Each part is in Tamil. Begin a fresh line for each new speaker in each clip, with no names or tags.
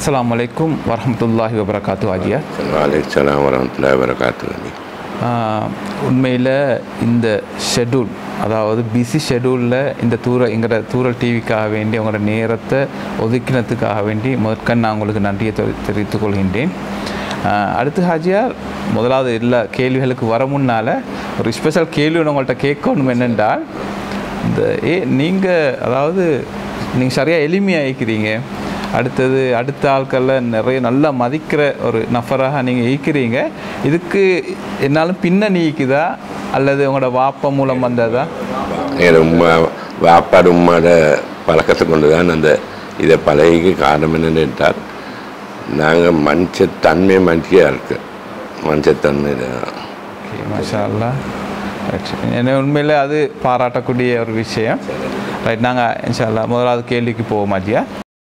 அஸ்ஸலாமு அலைக்கும் வரஹ்மத்துல்லாஹி வபரகாத்து ஆஜியா
வலைக்கலாம் வரமத்துல வரகாத்து
உண்மையில் இந்த ஷெட்யூல் அதாவது பிஸி ஷெட்யூலில் இந்த தூர எங்களோட தூரல் டிவிக்காக வேண்டி அவங்களோட நேரத்தை ஒதுக்கினதுக்காக வேண்டி முதற்கண் நான் உங்களுக்கு நன்றியை தெரி- தெரிவித்துக் கொள்கின்றேன் ஆஹ் அடுத்து ஹாஜியார் முதலாவது எல்லா கேள்விகளுக்கு வர முன்னால் ஒரு ஸ்பெஷல் கேள்வி ஒன்று உங்கள்கிட்ட கேட்கணும் என்னென்றால் இந்த ஏ நீங்கள் அதாவது நீங்கள் சரியாக எளிமையாகிக்கிறீங்க அடுத்தது அடுத்த ஆட்களில் நிறைய நல்லா மதிக்கிற ஒரு நஃபராக நீங்கள் ஈக்கிறீங்க இதுக்கு என்னாலும் பின்னணி ஈக்குதா அல்லது உங்களோட வாப்பா மூலம் வந்ததா
என் உமா வாப்பாடு உம்மாட பழக்கத்தை கொண்டு தான் அந்த இதை பழகிக்க காரணம் என்னன்னு கேட்டால் நாங்கள் மனுஷ தன்மை மனுஷியாக இருக்கு மனுஷத்தன்மை
ஓகே மாஷா அல்லா என்ன உண்மையில் அது பாராட்டக்கூடிய ஒரு விஷயம் ரைட் நாங்கள் இன்ஷா அல்லாஹ் முதலாவது கேள்விக்கு போவோம் அஜியா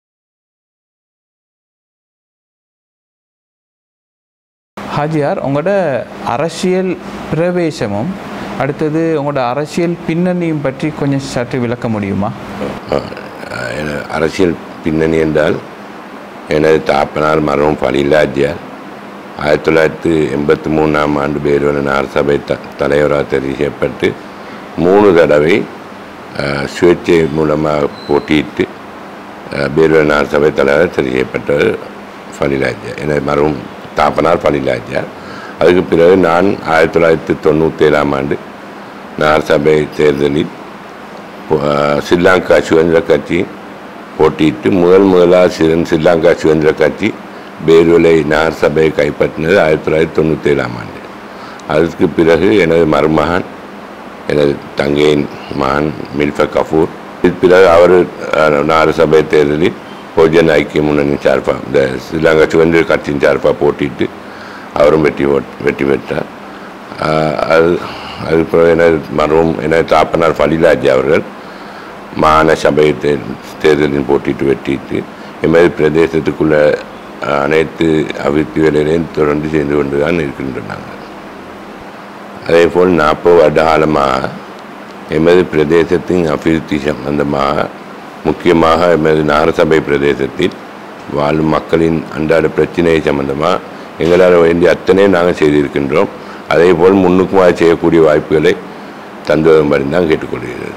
ஹாஜியார் உங்களோட அரசியல் பிரவேசமும் அடுத்தது உங்களோட அரசியல் பின்னணியும் பற்றி கொஞ்சம் சற்று விளக்க முடியுமா
என- அரசியல் பின்னணி என்றால் எனது தாப்பனார் மரம் பலிலாஜியார் ஆயிரத்தி தொள்ளாயிரத்தி எண்பத்தி மூணாம் ஆண்டு பேருவன நகரசபை த தலைவராக தெரிவு செய்யப்பட்டு மூணு தடவை அஹ், சுயேட்சை மூலமாக போட்டியிட்டு பேருவன நகரசபை தலைவர் தெரிவு செய்யப்பட்டவர் ஃபலிலாஜியா எனது மரம் தாப்பனார் ஃபலிலாஜியார் அதுக்கு பிறகு நான் ஆயிரத்தி தொள்ளாயிரத்தி தொண்ணூற்றி ஏழாம் ஆண்டு நகரசபை தேர்தலில் போ- ஸ்ரீலங்கா சுதந்திர கட்சி போட்டியிட்டு முதல் முதலாக சிறன் ஸ்ரீலங்கா சுதந்திர கட்சி பேர்வலை நகர் சபையை கைப்பற்றினது ஆயிரத்தி தொள்ளாயிரத்தி தொண்ணூற்றி ஏழாம் ஆண்டு அதுக்கு பிறகு எனது மருமகன் எனது தங்கையின் மகன் மில்ஃபா கஃபூர் இதுக்கு பிறகு அவர் நகர சபை தேர்தலில் பொதுஜன ஐக்கிய முன்னணி சார்பாக இந்த ஸ்ரீலங்கா சுதந்திர கட்சியின் சார்பாக போட்டியிட்டு அவரும் வெற்றி பெற்- வெற்றி பெற்றார் ஆஹ் அது அதுக்கு பிறகு எனது மருமம் எனது தாப்பனார் ஃபலிலாஜி அவர்கள் மாகாண சபை தே- தேர்தலில் போட்டிட்டு வெற்றிட்டு எமது பிரதேசத்துக்குள்ள அஹ், அனைத்து அபிவிருத்தி வேலைகளையும் தொடர்ந்து செய்து கொண்டு தான் இருக்கின்றனர் அதே போல் நாற்பது வருட காலமாக எமது பிரதேசத்தின் அபிவிருத்தி சம்பந்தமாக முக்கியமாக எமது நகரசபை பிரதேசத்தில் வாழும் மக்களின் அன்றாட பிரச்சனை சம்பந்தமாக எங்களால் வேண்டிய அத்தனை நாங்கள் செய்திருக்கின்றோம் அதே போல் முன்னுக்குமாக செய்யக்கூடிய வாய்ப்புகளை தந்து வரும்படி தான் கேட்டுக்கொள்கிறது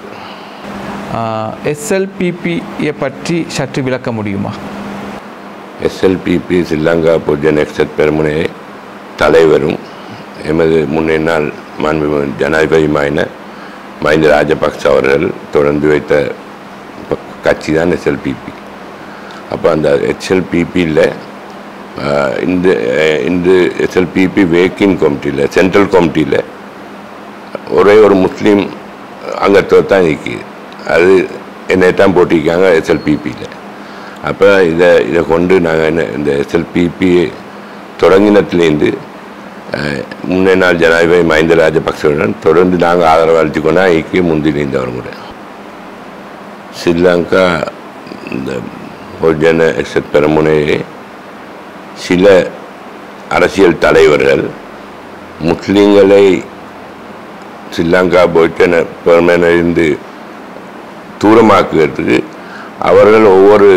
எஸ்எல்பிபியை பற்றி சற்று விளக்க முடியுமா
எஸ்எல்பிபி ஸ்ரீலங்கா பொதுஜன எக்ஸட் பெருமுனை தலைவரும் எமது முன்னாள் மாண்புமிகு ஜனாதிபதியுமான மஹிந்த ராஜபக்ச அவர்கள் தொடர்ந்து வைத்த ப- கட்சி தான் எஸ்எல்பிபி அப்போ அந்த எஸ்எல்பிபியில் இந்த அஹ், இந்த எஸ்எல்பிபி வேக்கிங் கமிட்டியில் சென்ட்ரல் கமிட்டியில் ஒரே ஒரு முஸ்லீம் அங்கத்துவ தான் நிற்கிது அது என்னை தான் போட்டிருக்காங்க எஸ்எல்பிபியில் அப்போ இதை இதை கொண்டு நாங்கள் என்ன இந்த எஸ்எல்பிபி தொடங்கினத்துலேருந்து அஹ், முன்னே நாள் ஜனாதிபதி மஹிந்த ராஜபக்சவுடன் தொடர்ந்து நாங்கள் ஆதரவு அளித்து கொண்டா ஐக்கிய முந்தி நீந்தவர் கூட ஸ்ரீலங்கா இந்த பொதுஜன எக்ஸட் பெருமுனையே சில அரசியல் தலைவர்கள் முஸ்லீம்களை ஸ்ரீலங்கா பொதுஜன பெருமனிலிருந்து தூரமாக்குவதற்கு அவர்கள் ஒவ்வொரு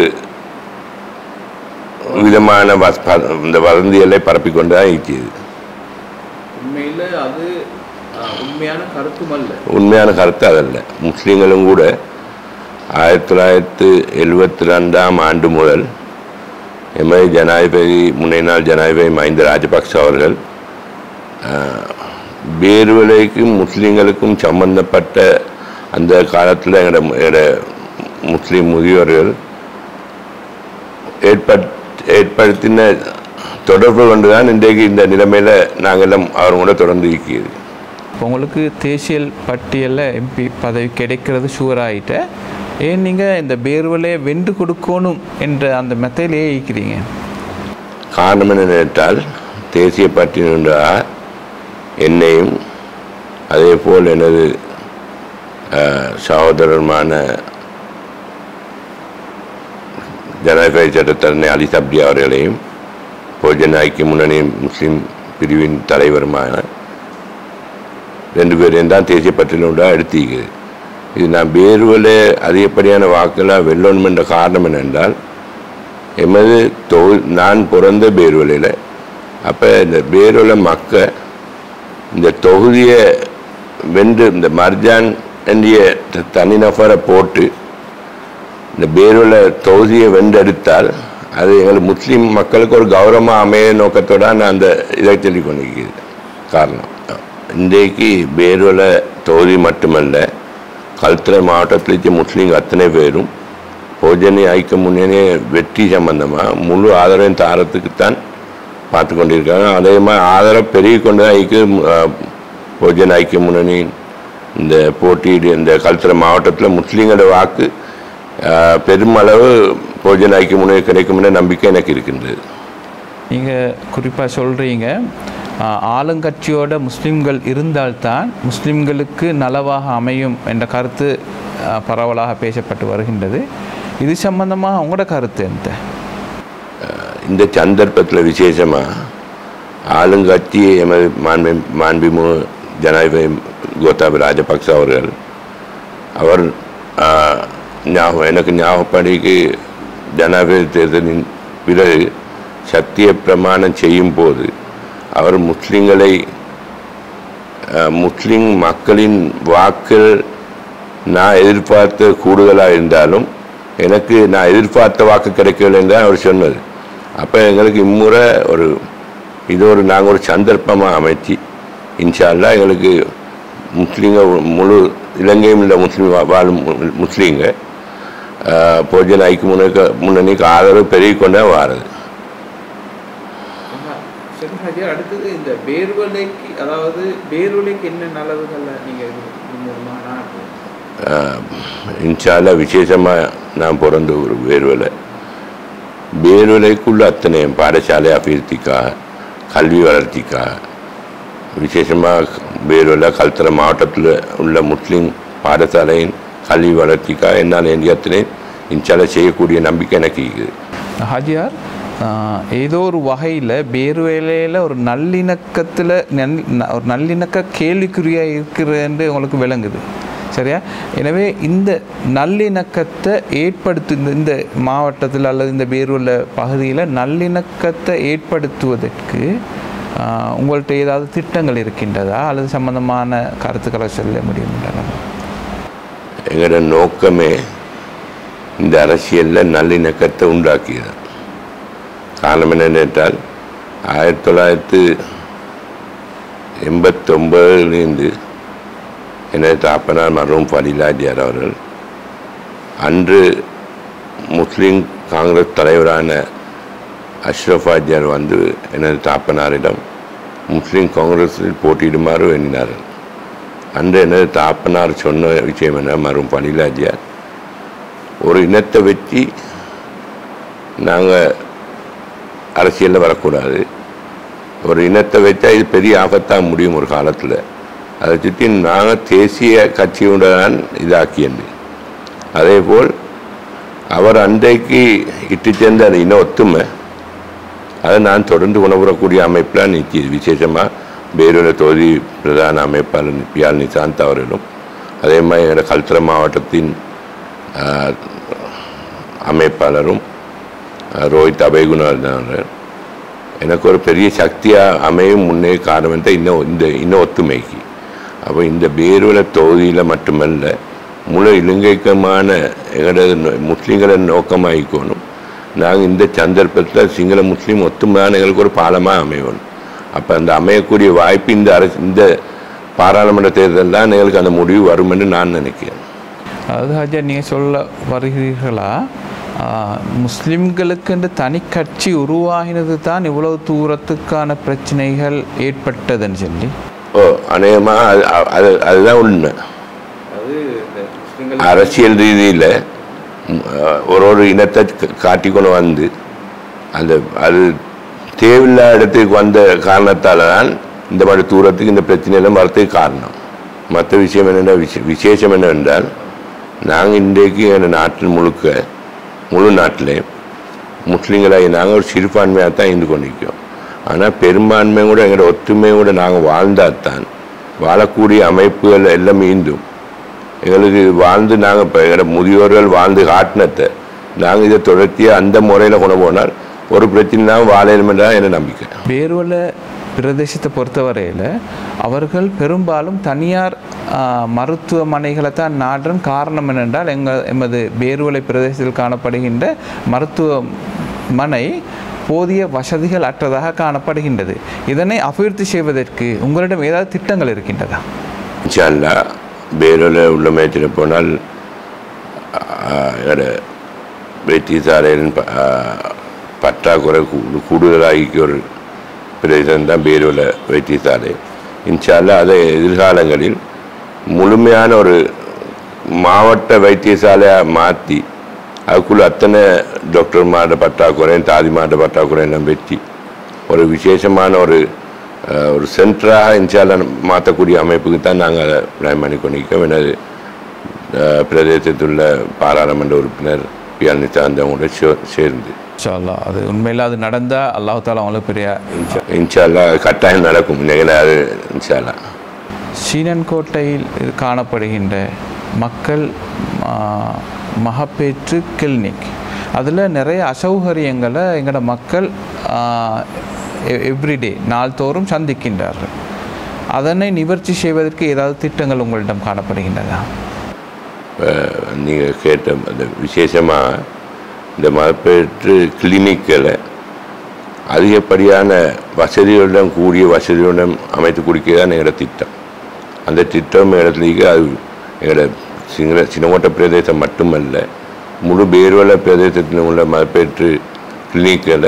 விதமான வஸ்- ப- இந்த வதந்திகளை பரப்பிக்கொண்டு தான் இருக்கிறது
உண்மையில் அது உண்மையான கருத்தும் அல்ல
உண்மையான கருத்து அதல்ல முஸ்லீம்களும் கூட ஆயிரத்தி தொள்ளாயிரத்து எழுபத்தி ரெண்டாம் ஆண்டு முதல் எமது ஜனாதிபதி முன்னாள் ஜனாதிபதி மஹிந்த ராஜபக்ச அவர்கள் ஆஹ், பேர்வலைக்கும் முஸ்லீம்களுக்கும் சம்பந்தப்பட்ட அந்த காலத்தில் எங்களோட எங்களோட முஸ்லீம் முதியோர்கள் ஏற்பட் ஏற்படுத்தின தொடர்பு கொண்டு தான் இன்றைக்கு இந்த நிலைமையில் நாங்களும் அவங்களோட தொடர்ந்து இருக்கிறது
இப்போ உங்களுக்கு தேசிய பட்டியலில் எம்பி பதவி கிடைக்கிறது ஷூர் ஆகிட்ட ஏன் நீங்கள் இந்த பேர்வலையை வென்று கொடுக்கணும் என்ற அந்த மெத்தையிலேயே ஈக்கிறீங்க
காரணம் என்ன நினைத்தால் தேசிய பட்டியலாக என்னையும் அதே போல் எனது அஹ், சகோதரருமான ஜனாதிபதி சட்டத்தரணி அலி சப்டி அவர்களையும் பொதுஜன ஐக்கிய முன்னணி முஸ்லீம் பிரிவின் தலைவருமான ரெண்டு பேரையும் தான் தேசிய பட்டியலோட எடுத்திருக்குது இது நான் பேருவில் அதிகப்படியான வாக்கெல்லாம் வெல்லணும் என்ற காரணம் என்னென்றால் எமது தொகு நான் பிறந்த பேர்வலையில் அப்போ இந்த பேர்வலை மக்க இந்த தொகுதியை வென்று இந்த மர்ஜான் என்ற த- தனிநபரை போட்டு இந்த பேருல தொகுதியை வென்றெடுத்தால் அது எங்கள் முஸ்லீம் மக்களுக்கு ஒரு கௌரவமாக அமைய நோக்கத்தோட நான் அந்த இதை சொல்லி கொண்டிருக்கிறது காரணம் இன்றைக்கு பேருல தொகுதி மட்டுமல்ல கல்துறை மாவட்டத்தில் இருக்க முஸ்லீம் அத்தனை பேரும் போஜனி ஐக்கிய முன்னணி வெற்றி சம்பந்தமாக முழு ஆதரவையும் தாரத்துக்குத்தான் பார்த்து கொண்டிருக்காங்க அதே மாதிரி ஆதரவு பெருகி கொண்டு தான் ஐக்கிய போஜன ஐக்கிய முன்னணி இந்த போட்டியிடு இந்த கல்துறை மாவட்டத்தில் முஸ்லீம்களோட வாக்கு ஆஹ், பெருமளவு போஜன ஐக்கிய முன்னணி கிடைக்கும் என்ற நம்பிக்கை எனக்கு இருக்கின்றது
நீங்கள் குறிப்பாக சொல்கிறீங்க ஆளுங்கட்சியோட முஸ்லீம்கள் இருந்தால்தான் முஸ்லீம்களுக்கு நலவாக அமையும் என்ற கருத்து ஆ, பரவலாக பேசப்பட்டு வருகின்றது இது சம்பந்தமாக உங்களோட கருத்து எந்த
இந்த சந்தர்ப்பத்தில் விசேஷமாக ஆளுங்கட்சி எமது மாண்பு மாண்புமு ஜனாதிபதி கோத்தாபி ராஜபக்ச அவர்கள் அவர் ஆஹ், ஞாபகம் எனக்கு ஞாபகப்படிக்கு ஜனாதிபதி தேர்தலின் பிறகு சத்திய பிரமாணம் செய்யும் போது அவர் முஸ்லிம்களை ஆஹ், முஸ்லிம் மக்களின் வாக்கள் நான் எதிர்பார்த்த கூடுதலாக இருந்தாலும் எனக்கு நான் எதிர்பார்த்த வாக்கு கிடைக்கவில்லை என்று தான் அவர் சொன்னது அப்போ எங்களுக்கு இம்முறை ஒரு இது ஒரு நாங்கள் ஒரு சந்தர்ப்பமாக அமைச்சு இன்ஷா அல்லாஹ் எங்களுக்கு முஸ்லீங்க முழு இலங்கையும் உள்ள முஸ்லீம் வா- வாழும் மு- முஸ்லீங்க ஆஹ், போஜன ஐக்கிய முன்னணிக்கு முன்னணிக்கு ஆதரவு பெருகி கொண்டே வாரது
அடுத்தது இந்த பேர்வலைக்கு அதாவது பேர்வலைக்கு என்ன நலவுகளை நீங்கள்
இன்ஷால்ல விசேஷமாக நான் பிறந்த ஒரு வேர்வலை வேர்வலைக்குள்ள அத்தனை பாடசாலை அபிவிருத்திக்காக கல்வி வளர்ச்சிக்காக விசேஷமாக வேர்வலை கல்தர மாவட்டத்தில் உள்ள முஸ்லீம் பாடசாலையின் கல்வி வளர்ச்சிக்காக என்னால் வேண்டிய அத்தனை இன்ஷால்ல செய்யக்கூடிய நம்பிக்கை எனக்கு இருக்குது
ஹாஜியார் ஆஹ், ஏதோ ஒரு வகையில் பேர்வேலையில் ஒரு நல்லிணக்கத்தில் நல் ந- ஒரு நல்லிணக்க கேள்விக்குறியாக இருக்கிறன்னு உங்களுக்கு விளங்குது சரியா எனவே இந்த நல்லிணக்கத்தை ஏற்படுத்து இந்த இந்த மாவட்டத்தில் அல்லது இந்த பேருள்ள பகுதியில் நல்லிணக்கத்தை ஏற்படுத்துவதற்கு ஆஹ், உங்கள்ட்ட ஏதாவது திட்டங்கள் இருக்கின்றதா அல்லது சம்பந்தமான கருத்துக்களை சொல்ல முடியும்ன்றதா
எங்களோட நோக்கமே இந்த அரசியலில் நல்லிணக்கத்தை உண்டாக்கியது காரணம் என்னன்னு கேட்டால் ஆயிரத்தி தொள்ளாயிரத்து எண்பத்தொம்பதுலேருந்து எனது தாப்பனார் மருவும் ஃபலிலாஜியார் அவர்கள் அன்று முஸ்லீம் காங்கிரஸ் தலைவரான அஷ்ரஃப் ஆஜியார் வந்து எனது தாப்பனாரிடம் முஸ்லீம் காங்கிரஸில் போட்டியிடுமாறு எண்ணினார்கள் அன்று எனது தாப்பனார் சொன்ன விஷயம் என்ன மரும் பணிலாஜியார் ஒரு இனத்தை வச்சு நாங்கள் அரசியலில் வரக்கூடாது ஒரு இனத்தை வச்சா இது பெரிய ஆபத்தாக முடியும் ஒரு காலத்தில் அதை சுற்றி நாங்கள் தேசிய கட்சியுடன் இதாக்கியது அதே போல் அவர் அன்றைக்கு இட்டு சேர்ந்த அந்த இன ஒத்துமை அதை நான் தொடர்ந்து உணவுறக்கூடிய அமைப்பில் நிற்கிது விசேஷமாக பேரூர தொகுதி பிரதான அமைப்பாளர் பியால் நிசாந்த் அவர்களும் அதே மாதிரி எங்களோட கல்துறை மாவட்டத்தின் ஆஹ், அமைப்பாளரும் ஆஹ், ரோஹித் அபயகுணர் எனக்கு ஒரு பெரிய சக்தியாக அமையும் முன்னே காரணம் தான் இன்னும் இந்த இன்னும் ஒத்துமைக்கு அப்போ இந்த பேருவல தொகுதியில் மட்டுமல்ல முழு இலங்கைக்குமான எங்களோட நோ- முஸ்லீம்களை நோக்கமாகிக்கணும் நாங்கள் இந்த சந்தர்ப்பத்தில் சிங்கள முஸ்லீம் ஒத்துமையான எங்களுக்கு ஒரு பாலமாக அமையணும் அப்போ அந்த அமையக்கூடிய வாய்ப்பு இந்த அரசு இந்த பாராளுமன்ற தேர்தல் தான் எங்களுக்கு அந்த முடிவு வரும்னு நான் நினைக்கிறேன்
அதாவது ஹாஜா நீங்கள் சொல்ல வருகிறீர்களா ஆஹ், முஸ்லிம்களுக்கென்று தனி கட்சி உருவாகினது தான் இவ்வளவு தூரத்துக்கான பிரச்சனைகள் ஏற்பட்டதுன்னு சொல்லி
ஓ அநேகமாக அது அது அதுதான் உண்மை அரசியல் ரீதியில் ஒரு ஒரு இனத்தை க- காட்டிக்கொண்டு வந்து அந்த அது தேவையில்லாத இடத்துக்கு வந்த காரணத்தால் தான் இந்த மாதிரி தூரத்துக்கு இந்த பிரச்சனையெல்லாம் வரத்துக்கு காரணம் மற்ற விஷயம் என்னென்ன விஷ விசேஷம் என்னவென்றால் நாங்கள் இன்றைக்கு எங்கள் நாட்டில் முழுக்க முழு நாட்டிலே முஸ்லீம்களாகி நாங்கள் ஒரு சிறுபான்மையாக தான் இருந்து கொண்டிருக்கோம் ஆனால் பெரும்பான்மையும் கூட எங்களோட ஒற்றுமையும் கூட நாங்கள் வாழ்ந்தால் தான் வாழக்கூடிய அமைப்புகள் எல்லாம் மீண்டும் எங்களுக்கு வாழ்ந்து நாங்கள் இப்போ எங்களோட முதியோர்கள் வாழ்ந்து காட்டினத்தை நாங்கள் இதை தொடர்ச்சியாக அந்த முறையில் கொண்டு போனால் ஒரு பிரச்சனை வாழையிலும் தான் என்ன நம்பிக்கை
பேருவல பிரதேசத்தை பொறுத்தவரையில் அவர்கள் பெரும்பாலும் தனியார் ஆ, மருத்துவமனைகளை தான் நாடுறன் காரணம் என்னென்றால் எங்கள் எமது பேருவலை பிரதேசத்தில் காணப்படுகின்ற மருத்துவமனை போதிய வசதிகள் அற்றதாக காணப்படுகின்றது இதனை அபிவிருத்தி செய்வதற்கு உங்களிடம் ஏதாவது திட்டங்கள் இருக்கின்றதா
இன்ஷால்லா பேரோல உள்ள மேட்சில் போனால் என்னோட வைத்தியசாலையின் ப- ஆ, பற்றாக்குறை கூ- கூடுதலாகி ஒரு பிரதேசம் தான் பேரோல வைத்தியசாலை இன்ஷால்லா அதை எதிர்காலங்களில் முழுமையான ஒரு மாவட்ட வைத்தியசாலையாக மாற்றி அதுக்குள்ள அத்தனை டாக்டர்மாரோட பற்றாக்குறையும் தாதிமாரோட பற்றாக்குறை எல்லாம் வெற்றி ஒரு விசேஷமான ஒரு அஹ், ஒரு சென்டராக இன்ஷால்ல மாற்றக்கூடிய அமைப்புக்கு தான் நாங்கள் அதை பிளான் பண்ணி கொண்டிருக்கோம் எனது அஹ், பிரதேசத்தில் உள்ள பாராளுமன்ற உறுப்பினர் பியால் நிசாந்தவங்களோட சே- சேர்ந்து
இன்ஷா அல்லாஹ் அது உண்மையில் அது நடந்தால் அல்லாஹ் தாலா அவங்களுக்கு பெரிய
இன்ஷா- இன்ஷால்லா கட்டாயம் நடக்கும் இன்னைக்கு அது இன்ஷால்லா
சீனன்கோட்டையில் இது காணப்படுகின்ற மக்கள் ஆ, மகப்பேற்று கிளினிக் அதில் நிறைய அசௌகரியங்களை எங்களோட மக்கள் எவ்ரிடே நாள்தோறும் சந்திக்கின்றார்கள் அதனை நிவர்த்தி செய்வதற்கு ஏதாவது திட்டங்கள் உங்களிடம் காணப்படுகின்றதா
நீங்கள் கேட்ட அந்த விசேஷமாக இந்த மகப்பேற்று கிளினிக்கில் அதிகப்படியான வசதியுடன் கூடிய வசதியுடன் அமைத்து கொடுக்க தான் எங்களோட திட்டம் அந்த திட்டம் இடத்துலேயே அது எங்களோட சிங்கள சின்னமோட்ட பிரதேசம் மட்டுமல்ல முழு பேர்வல பிரதேசத்தில் உள்ள மகப்பேற்று கிளினிக்கில்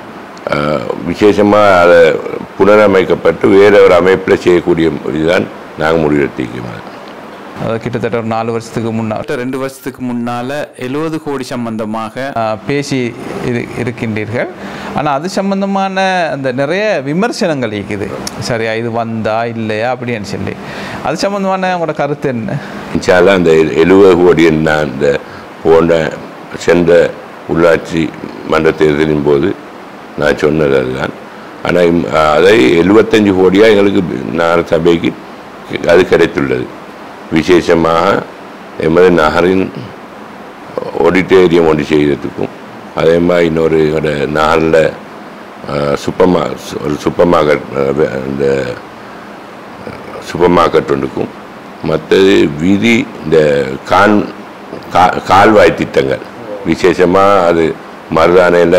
விசேஷமாக அதை புனரமைக்கப்பட்டு வேற ஒரு அமைப்பில் செய்யக்கூடிய இதுதான் நாங்கள் முடிவெடுத்திருக்கோம் அது
அது கிட்டத்தட்ட ஒரு நாலு வருஷத்துக்கு முன்னால் ரெண்டு வருஷத்துக்கு முன்னால் எழுபது கோடி சம்பந்தமாக ஆ, பேசி இரு இருக்கின்றீர்கள் ஆனால் அது சம்பந்தமான அந்த நிறைய விமர்சனங்கள் இருக்குது சரியா இது வந்தா இல்லையா அப்படின்னு சொல்லி அது சம்பந்தமான உங்களோட கருத்து என்ன
இன்ஷால்லா அந்த எழுபது கோடி நான் இந்த போன சென்ற உள்ளாட்சி மன்ற தேர்தலின் போது நான் சொன்னது அதுதான் ஆனால் அதை எழுபத்தஞ்சு கோடியாக எங்களுக்கு நகர சபைக்கு அது கிடைத்துள்ளது விசேஷமாக எமது நகரின் ஆடிட்டோரியம் ஒன்று செய்கிறதுக்கும் அதே மாதிரி இன்னொரு எங்களோட நகரில் சூப்பர் மா ஒரு சூப்பர் மார்க்கெட் இந்த சூப்பர் மார்க்கெட் ஒன்றுக்கும் மற்றது வீதி இந்த கான் கா கால்வாய் திட்டங்கள் விசேஷமாக அது மருதானையில்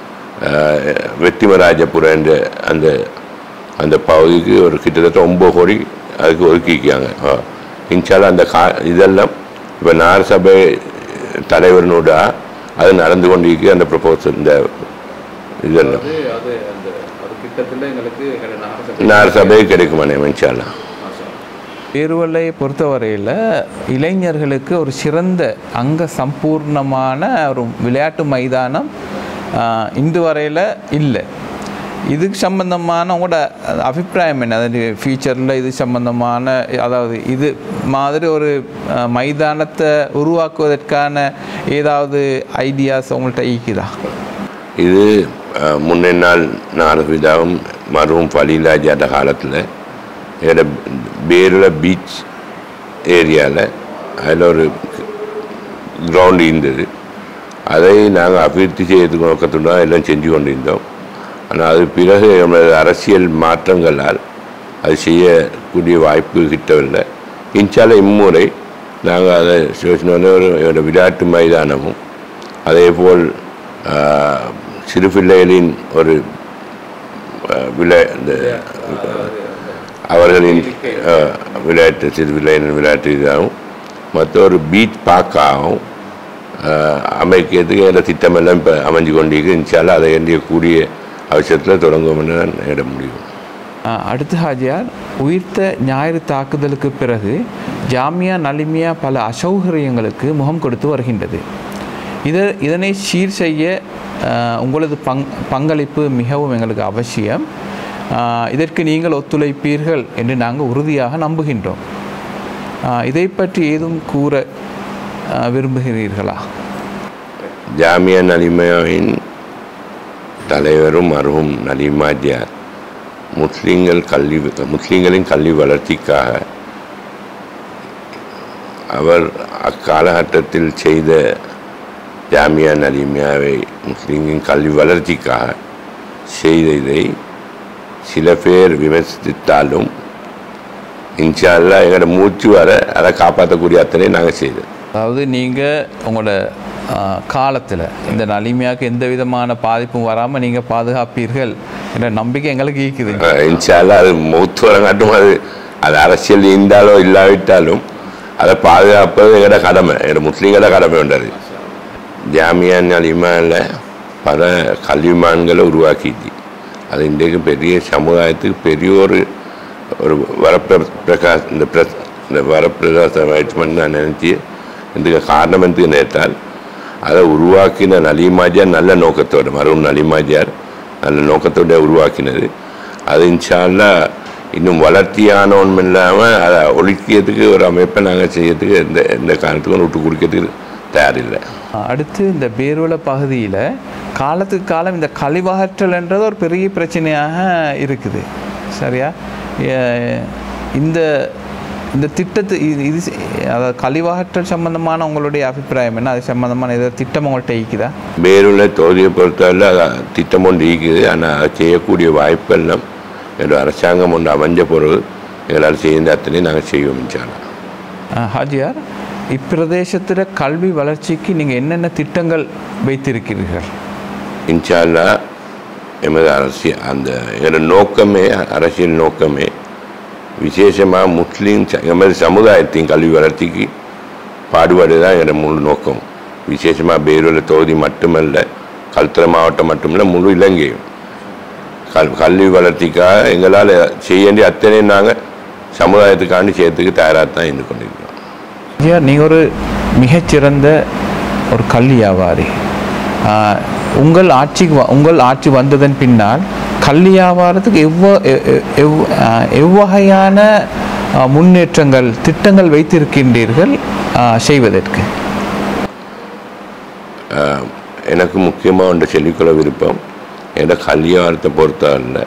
வெற்றிமராஜபுரம் என்ற அந்த அந்த பகுதிக்கு ஒரு கிட்டத்தட்ட ஒம்பது கோடி அதுக்கு ஒதுக்கிக்காங்க ஆ. இன்ஷால்லா அந்த கா இதெல்லாம் இப்போ நகரசபை தலைவரினோட அது நடந்து கொண்டிருக்கு அந்த ப்ரொபோசல் இந்த இதெல்லாம்
அது அந்த அது கிட்டத்தில் எங்களுக்கு
நகரசபை கிடைக்குமானே இன்ஷால்லா
பேருவலை பொறுத்தவரையில் இளைஞர்களுக்கு ஒரு சிறந்த அங்க சம்பூர்ணமான ஒரு விளையாட்டு மைதானம் ஆஹ், இன்று வரையில் இல்லை இதுக்கு சம்பந்தமான உங்களோட அபிப்பிராயம் என்ன அதாவது ஃபியூச்சரில் இது சம்பந்தமான அதாவது இது மாதிரி ஒரு ஆஹ், மைதானத்தை உருவாக்குவதற்கான ஏதாவது ஐடியாஸ் உங்கள்கிட்ட ஈக்குதா
இது அஹ், முன்னாள் நாரவிதாவும் மருவும் ஃபலீலாஜாட காலத்தில் எங்களோட பேரில் பீச் ஏரியாவில் அதில் ஒரு கிரவுண்டு இருந்தது அதை நாங்கள் அபிவிருத்தி செய்யறதுக்கு நோக்கத்துடன் தான் எல்லாம் செஞ்சு கொண்டிருந்தோம் ஆனால் அது பிறகு நம்மளது அரசியல் மாற்றங்களால் அது செய்யக்கூடிய வாய்ப்பு கிட்டவில்லை இன்ஷால்ல இம்முறை நாங்கள் அதை யோசனை ஒரு என்னோட விளையாட்டு மைதானமும் அதே போல் ஆஹ், சிறு பிள்ளைகளின் ஒரு ஆஹ், விளை இந்த அவர்களின் ஆஹ், விளையாட்டு சிறு பிள்ளைகளின் விளையாட்டு இதாகவும் மற்ற ஒரு பீச் பார்க்காகவும் அமைக்கிறதுக்கு எங்கள் திட்டமெல்லாம் இப்போ அமைஞ்சு கொண்டிருக்கு இன்ஷால்லா அதை எண்டிய கூடிய அவசியத்தில் தொடங்கும்னு தான் என்னோட முடிவு
ஆஹ் அடுத்து ஹாஜியார் உயிர்த்த ஞாயிறு தாக்குதலுக்கு பிறகு ஜாமியா நலிமியா பல அசௌகரியங்களுக்கு முகம் கொடுத்து வருகின்றது இத இதனை சீர் செய்ய ஆஹ் உங்களது பங் பங்களிப்பு மிகவும் எங்களுக்கு அவசியம் ஆஹ் இதற்கு நீங்கள் ஒத்துழைப்பீர்கள் என்று நாங்கள் உறுதியாக நம்புகின்றோம் ஆஹ் இதை பற்றி ஏதும் கூற ஆஹ் விரும்புகிறீர்களா
ஜாமியா நலிமாவின் தலைவரும் மருகும் நலிமாஜியார் முஸ்லீம்கள் கல்வி முஸ்லீம்களின் கல்வி வளர்ச்சிக்காக அவர் அக்காலகட்டத்தில் செய்த ஜாமியா நலிமியாவை முஸ்லீம்களின் கல்வி வளர்ச்சிக்காக செய்ததை சில பேர் விமர்சித்தாலும் இன்ஷா அல்லாஹ் எங்களோட மூச்சு வர அதை காப்பாற்றக்கூடிய அத்தனை நாங்கள் செய்தோம்
அதாவது நீங்கள் உங்களோட காலத்தில் இந்த நலிமையாக்கு எந்த விதமான பாதிப்பும் வராமல் நீங்கள் பாதுகாப்பீர்கள் என்ற நம்பிக்கை எங்களுக்கு ஈக்குது
அஹ் இன்ஷா அல்லாஹ் அது மூத்து வரங்காட்டும் அது அது அரசியல் இருந்தாலோ இல்லாவிட்டாலும் அதை பாதுகாப்பது எங்களோட கடமை எங்களோட முஸ்லீம்களோட கடமை உண்டது ஜாமியான் அலிமாவில் பல கல்விமான்களை உருவாக்கிச்சு அது இன்றைக்கு பெரிய சமுதாயத்துக்கு பெரிய ஒரு ஒரு வரப்பிர பிரகாஷ் இந்த பிரஸ் இந்த வரப்பிரகாச வைட்மெண்ட் நான் நினச்சி இதுக்கு காரணம் என்று நேற்றால் அதை உருவாக்கின நலிமாஜியார் நல்ல நோக்கத்தோடு மருண் நலிமாஜியார் நல்ல நோக்கத்தோட உருவாக்கினது அது இன்ஷா அல்லாஹ் இன்னும் வளர்ச்சியானவன் இல்லாமல் அதை ஒழிக்கிறதுக்கு ஒரு அமைப்பை நாங்கள் செய்யறதுக்கு எந்த எந்த காரணத்துக்கும் விட்டு கொடுக்கறதுக்கு தயாரில்லை
அடுத்து இந்த பேருவல பகுதியில் காலத்துக்கு காலம் இந்த கழிவகற்றல்ன்றது ஒரு பெரிய பிரச்சனையாக இருக்குது சரியா எ- இந்த இந்த திட்டத்து இது இது செ- அதாவது கழிவகற்றல் சம்பந்தமான உங்களுடைய அபிப்பிராயம் என்ன அது சம்பந்தமான ஏதாவது திட்டம் உங்கள்கிட்ட இருக்குதா
பேருள்ள தொகுதியை பொறுத்தவரை அது திட்டம் ஒன்று இருக்குது ஆனால் அதை செய்யக்கூடிய வாய்ப்பெல்லாம் என்னோட அரசாங்கம் ஒன்று அமைஞ்ச பொருள் எங்களால் செய்த அத்தனை நாங்கள் செய்வோம் இன்ஷால்லா
அஹ், ஹாஜியார் இப்பிரதேசத்தில் கல்வி வளர்ச்சிக்கு நீங்கள் என்னென்ன திட்டங்கள் வைத்திருக்கிறீர்கள்
இன்ஷால்லா எமது அரசியல் அந்த எங்களோட நோக்கமே அரசியல் நோக்கமே விசேஷமாக முஸ்லீம் ச- எமது சமுதாயத்தின் கல்வி வளர்ச்சிக்கு பாடுபாடு தான் எங்களோட முழு நோக்கம் விசேஷமாக பேரூரில் தொகுதி மட்டுமல்ல கல்துறை மாவட்டம் மட்டுமல்ல முழு இலங்கையும் கல் கல்வி வளர்ச்சிக்காக எங்களால் செய்ய வேண்டிய அத்தனையும் நாங்கள் சமுதாயத்துக்காண்டி செய்யறதுக்கு தயாராக தான் இருந்து கொண்டிருக்கிறோம்
ஐயா நீங்கள் ஒரு மிகச்சிறந்த ஒரு கல்வி வியாபாரி ஆஹ், உங்கள் ஆட்சிக்கு வ- உங்கள் ஆட்சி வந்ததன் பின்னால் கல்வி வியாபாரத்துக்கு எவ்வ எ- எ- எவ்- ஆஹ், எவ்வகையான ஆஹ், முன்னேற்றங்கள் திட்டங்கள் வைத்திருக்கின்றீர்கள் ஆஹ், செய்வதற்கு
ஆஹ், எனக்கு முக்கியமாக ஒன்று சொல்லிக்கொள்ள விருப்பம் என்னோட கல்யாணத்தை பொறுத்தவரை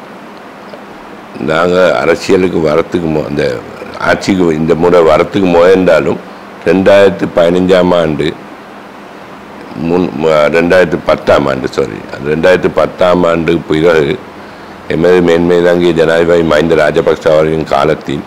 நாங்கள் அரசியலுக்கு வரத்துக்கு மொ அந்த ஆட்சிக்கு இந்த முறை வரத்துக்கு முயன்றாலும் ரெண்டாயிரத்து பதினஞ்சாம் ஆண்டு முன் ம- ரெண்டாயிரத்து பத்தாம் ஆண்டு சாரி ரெண்டாயிரத்து பத்தாம் ஆண்டுக்கு பிறகு எமது மேன்மை தாங்கிய ஜனாதிபதி மஹிந்த ராஜபக்ச அவர்களின் காலத்தில்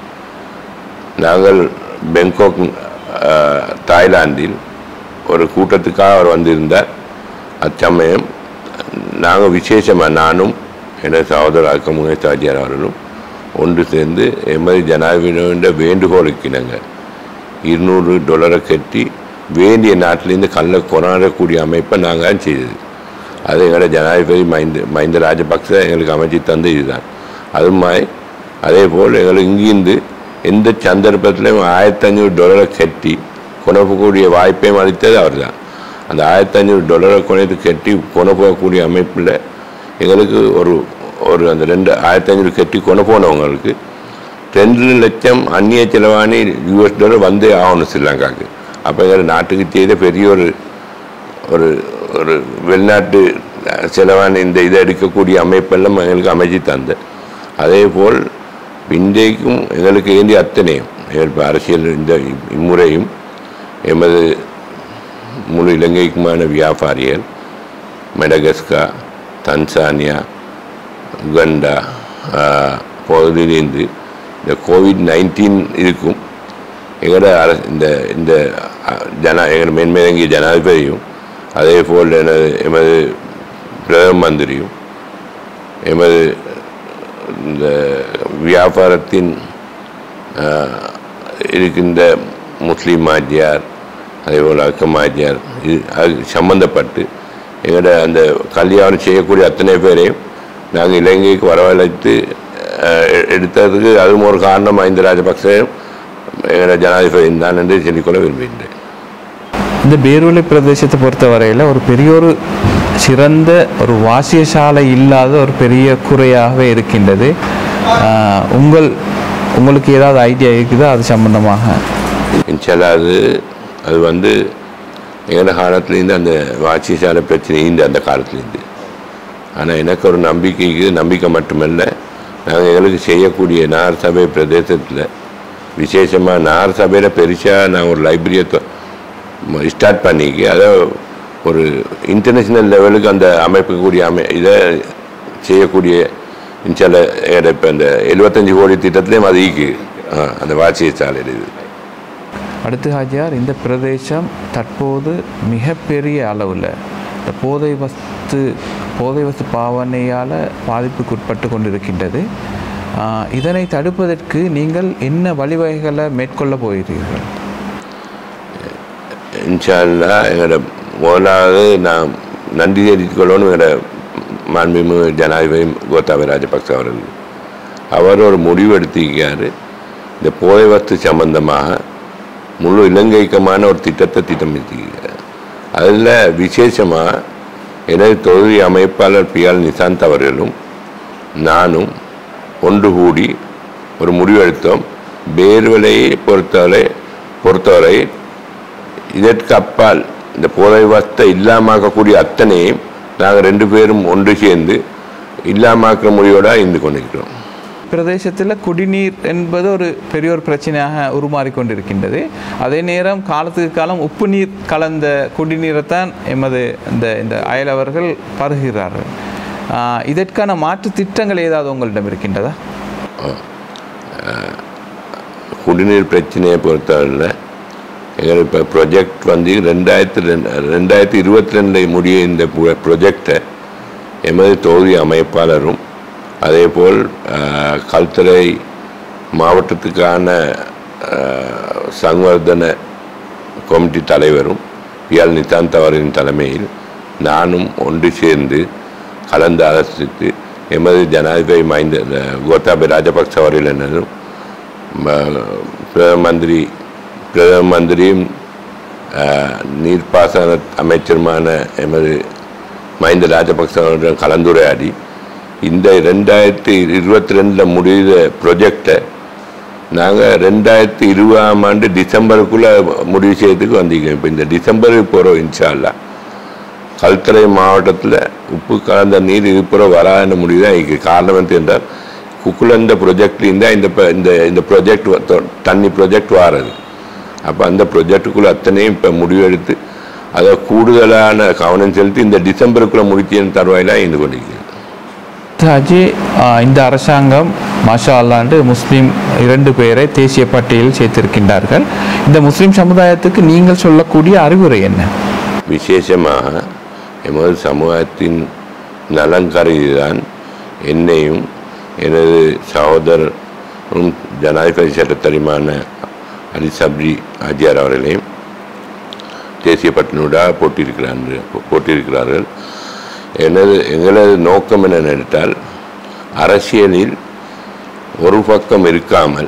நாங்கள் பெங்கோக் ஆஹ், தாய்லாந்தில் ஒரு கூட்டத்துக்காக அவர் வந்திருந்தார் அச்சமயம் நாங்கள் விசேஷமாக நானும் எனது சகோதரர் அக்கமுனை சாஜியார் அவர்களும் ஒன்று சேர்ந்து எமது ஜனாதிபதியோட வேண்டுகோளுக்கு நாங்கள் இருநூறு டாலரை கட்டி வேண்டிய நாட்டிலேருந்து கல்லை கொண்டாடக்கூடிய அமைப்பை நாங்கள் செய்தது அது எங்களோட ஜனாதிபதி மஹிந்த மஹிந்த ராஜபக்ச எங்களுக்கு அமைச்சு தந்த இதுதான் அது மாதிரி அதே போல் எங்களுக்கு இங்கிருந்து எந்த சந்தர்ப்பத்திலையும் ஆயிரத்தி ஐநூறு டாலரை கட்டி கொணப்பக்கூடிய வாய்ப்பையும் அளித்தது அவர் தான் அந்த ஆயிரத்தி ஐநூறு டாலரை கொண்டு கட்டி கொண்டு போகக்கூடிய அமைப்பில் எங்களுக்கு ஒரு ஒரு அந்த ரெண்டு ஆயிரத்தி ஐநூறு கட்டி கொண்டு போனவங்களுக்கு ரெண்டு லட்சம் அந்நிய செலவாணி யூஎஸ் டாலர் வந்தே ஆகணும் ஸ்ரீலங்காவுக்கு அப்போ எங்கள் நாட்டுக்கு செய்த பெரிய ஒரு ஒரு ஒரு வெளிநாட்டு அஹ், செலவான இந்த இதை எடுக்கக்கூடிய அமைப்பெல்லாம் எங்களுக்கு அமைச்சு தந்த அதே போல் இன்றைக்கும் எங்களுக்கு வேண்டிய அத்தனையும் எங்கள் இப்ப அரசியல் இந்த இம்முறையும் எமது முழு இலங்கைக்குமான வியாபாரிகள் மெடகஸ்கா தன்சானியா உகண்டா ஆஹ், பகுதியிலிருந்து இந்த கோவிட் நைன்டீன் இருக்கும் எங்களோட அர இந்த இந்த அஹ், ஜனா எங்கள் மேன்மேலங்கிய ஜனாதிபதியும் அதே போல் எனது எமது பிரதம மந்திரியும் எமது இந்த வியாபாரத்தின் ஆஹ், இருக்கின்ற முஸ்லீம் மாஜியார் அதேபோல் அக்கமாஜியார் இது அது சம்பந்தப்பட்டு எங்களோட அந்த கல்யாணம் செய்யக்கூடிய அத்தனை பேரையும் நாங்கள் இலங்கைக்கு வரவழைத்து ஆஹ், எ- எடுத்ததுக்கு அதுவும் ஒரு காரணம் மஹிந்த ராஜபக்சேயும் எங்களோட ஜனாதிபதி தான் என்று சொல்லிக்கொள்ள விரும்புகின்றேன்
இந்த பேருவலை பிரதேசத்தை பொறுத்தவரையில் ஒரு பெரிய ஒரு சிறந்த ஒரு வாசியசாலை இல்லாத ஒரு பெரிய குறையாகவே இருக்கின்றது ஆஹ், உங்கள் உங்களுக்கு ஏதாவது ஐடியா இருக்குதா அது சம்பந்தமாக
இன்ஷால்லா அது அது வந்து எங்களோட காலத்துலேருந்து அந்த வாட்சிசாலை பிரச்சனை இந்த அந்த காலத்துலேருந்து ஆனால் எனக்கு ஒரு நம்பிக்கை இருக்குது நம்பிக்கை மட்டுமல்ல நாங்கள் எங்களுக்கு செய்யக்கூடிய நார் சபை பிரதேசத்தில் விசேஷமாக நார் சபையில் பெருசாக நான் ஒரு லைப்ரரியை ஸ்டார்ட் பண்ணிக்கி அதை ஒரு இன்டர்நேஷ்னல் லெவலுக்கு அந்த அமைக்கக்கூடிய அமை இதை செய்யக்கூடிய இன்ஷால்ல இப்போ இந்த எழுபத்தஞ்சு கோடி திட்டத்துலேயும் அது ஈக்கு ஆ, அந்த வாட்சிய சாலை இது
அடுத்து ஹாஜியார் இந்த பிரதேசம் தற்போது மிகப்பெரிய அளவில் இந்த போதை வஸ்து போதை வஸ்து பாவனையால் பாதிப்புக்குட்பட்டு கொண்டிருக்கின்றது ஆஹ், இதனை தடுப்பதற்கு நீங்கள் என்ன வழிவகைகளை மேற்கொள்ள போகிறீர்கள்
இன்ஷால்லா எங்களோட முதலாவது நான் நன்றி தெரிவித்துக் கொள்ளணும் எங்களோட மாண்புமிகு ஜனாதிபதி கோத்தாபய ராஜபக்ச அவர்கள் அவர் ஒரு முடிவு எடுத்திருக்காரு இந்த போதை வஸ்து சம்பந்தமாக முழு இலங்கைக்குமான ஒரு திட்டத்தை திட்டமிட்டிருக்கிறார் அதில் விசேஷமாக எனது தொகுதி அமைப்பாளர் பி ஆல் நிசாந்த் அவர்களும் நானும் ஒன்று கூடி ஒரு முடிவெடுத்தோம் பேர்வலையை பொறுத்தவரை பொறுத்தவரை இதற்கு அப்பால் இந்த போதை வஸ்தை இல்லாமக்கக்கூடிய அத்தனையும் நாங்கள் ரெண்டு பேரும் ஒன்று சேர்ந்து இல்லாமாக்குற முடிவோட இருந்து கொண்டிருக்கிறோம்
பிரதேசத்தில் குடிநீர் என்பது ஒரு பெரிய ஒரு பிரச்சனையாக உருமாறி கொண்டிருக்கின்றது அதே நேரம் காலத்துக்கு காலம் உப்பு நீர் கலந்த குடிநீரைத்தான் எமது இந்த இந்த அயலவர்கள் பருகிறார்கள் ஆஹ், இதற்கான மாற்று திட்டங்கள் ஏதாவது உங்களிடம் இருக்கின்றதா
குடிநீர் பிரச்சனையை பொறுத்தவரையில் எங்களுக்கு இப்போ ப்ரொஜெக்ட் வந்து ரெண்டாயிரத்தி ரெண்டு ரெண்டாயிரத்தி இருபத்தி ரெண்டில் முடிய இந்த ப்ரொஜெக்டை எமது தொகுதி அமைப்பாளரும் அதேபோல் அஹ், கல்துறை மாவட்டத்துக்கான அஹ், சங்வர்தன கமிட்டி தலைவரும் பிஎல் நிதாந்த் அவரின் தலைமையில் நானும் ஒன்று சேர்ந்து கலந்து ஆலோசித்து எமது ஜனாதிபதி மைந்த கோத்தாபய ராஜபக்ச அவர்கள் என்னதும் ம- பிரதம மந்திரி பிரதம மந்திரியும் அஹ், நீர்ப்பாசன அமைச்சருமான எமது மஹிந்த ராஜபக்ச அவருடன் கலந்துரையாடி இந்த ரெண்டாயிரத்தி இருபத்தி ரெண்டில் முடிந்த ப்ரொஜெக்டை நாங்கள் ரெண்டாயிரத்தி இருபதாம் ஆண்டு டிசம்பருக்குள்ளே முடிவு செய்யறதுக்கு வந்திருக்கோம் இப்போ இந்த டிசம்பருக்கு போகிறோம் இன்ஷால்லா கல்துறை மாவட்டத்தில் உப்பு கலந்த நீர் இதுப்புற வராதுன்னு முடிவு தான் இதுக்கு காரணம் வந்து என்றால் குக்குலந்த ப்ரொஜெக்ட்லேருந்து இந்த ப- இந்த இந்த ப்ரொஜெக்ட் தண்ணி ப்ரொஜெக்ட் வாரது அப்போ அந்த ப்ரொஜெக்டுக்குள்ளே அத்தனையும் இப்போ முடிவெடுத்து அதை கூடுதலான கவனம் செலுத்தி இந்த டிசம்பருக்குள்ளே முடிச்சின்னு தருவாயிலாம் இருந்து கொண்டிருக்கிறது
ஹாஜி ஆஹ், இந்த அரசாங்கம் மாஷா அல்லாண்டு முஸ்லீம் இரண்டு பேரை தேசிய பட்டியலில் சேர்த்திருக்கின்றார்கள் இந்த முஸ்லீம் சமுதாயத்துக்கு நீங்கள் சொல்லக்கூடிய அறிவுரை என்ன
விசேஷமாக எமது சமூகத்தின் நலன் கருதிதான் என்னையும் எனது சகோதரரும் ஜனாதிபதி சட்டத்தரிமான அலி சப்ரி ஆஜியார் அவர்களையும் தேசிய பட்டினூடாக போட்டியிருக்கிறார்கள் போட்டியிருக்கிறார்கள் எனது எங்களது நோக்கம் என்ன நினைத்தால் அரசியலில் ஒரு பக்கம் இருக்காமல்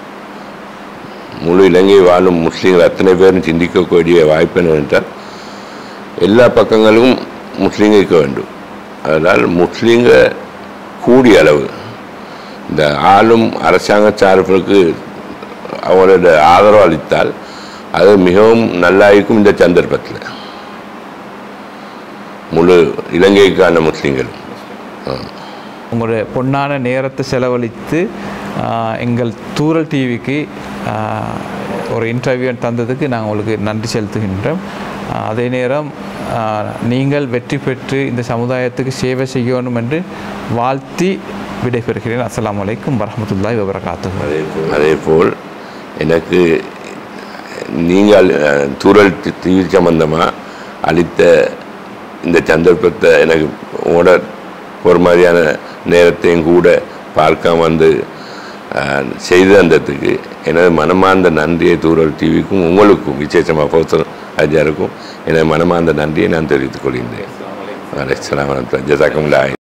முழு இலங்கை வாழும் முஸ்லீம்கள் அத்தனை பேரும் சிந்திக்கக்கூடிய வாய்ப்பு என்னவென்றால் எல்லா பக்கங்களும் முஸ்லீம்கள் இருக்க வேண்டும் அதனால் முஸ்லீம்க கூடிய அளவு இந்த ஆளும் அரசாங்க சார்புக்கு அவங்களோட ஆதரவு அளித்தால் அது மிகவும் நல்லா இருக்கும் இந்த சந்தர்ப்பத்தில் முழு இலங்கைக்கான முஸ்லீம்கள்
உங்களுடைய பொன்னான நேரத்தை செலவழித்து ஆஹ், எங்கள் தூரல் டிவிக்கு ஒரு இன்டர்வியூ தந்ததுக்கு நாங்கள் உங்களுக்கு நன்றி செலுத்துகின்றோம் ஆஹ், அதே நேரம் ஆஹ், நீங்கள் வெற்றி பெற்று இந்த சமுதாயத்துக்கு சேவை செய்யணும் என்று வாழ்த்தி விடைபெறுகிறேன் அஸ்ஸலாமு அலைக்கும் வரஹ்மத்துல்லாஹி வபரகாத்துஹு
அதே அதே போல் எனக்கு நீங்கள் அஹ், தூரல் தி- தீ சம்பந்தமாக அளித்த இந்த சந்தர்ப்பத்தை எனக்கு உங்களோட ஒரு மாதிரியான நேரத்தையும் கூட பார்க்காம வந்து அஹ், செய்து தந்ததுக்கு எனது மனமார்ந்த நன்றியை தூரல் டிவிக்கும் உங்களுக்கும் விசேஷமாக பௌத்தர் அஜாருக்கும் எனது மனமார்ந்த நன்றியை நான் தெரிவித்துக் கொள்கின்றேன் அலைஹிஸ்ஸலாம் வரஹ்மத்துல்லாஹி ஜஸாக்கமுல்லாஹ்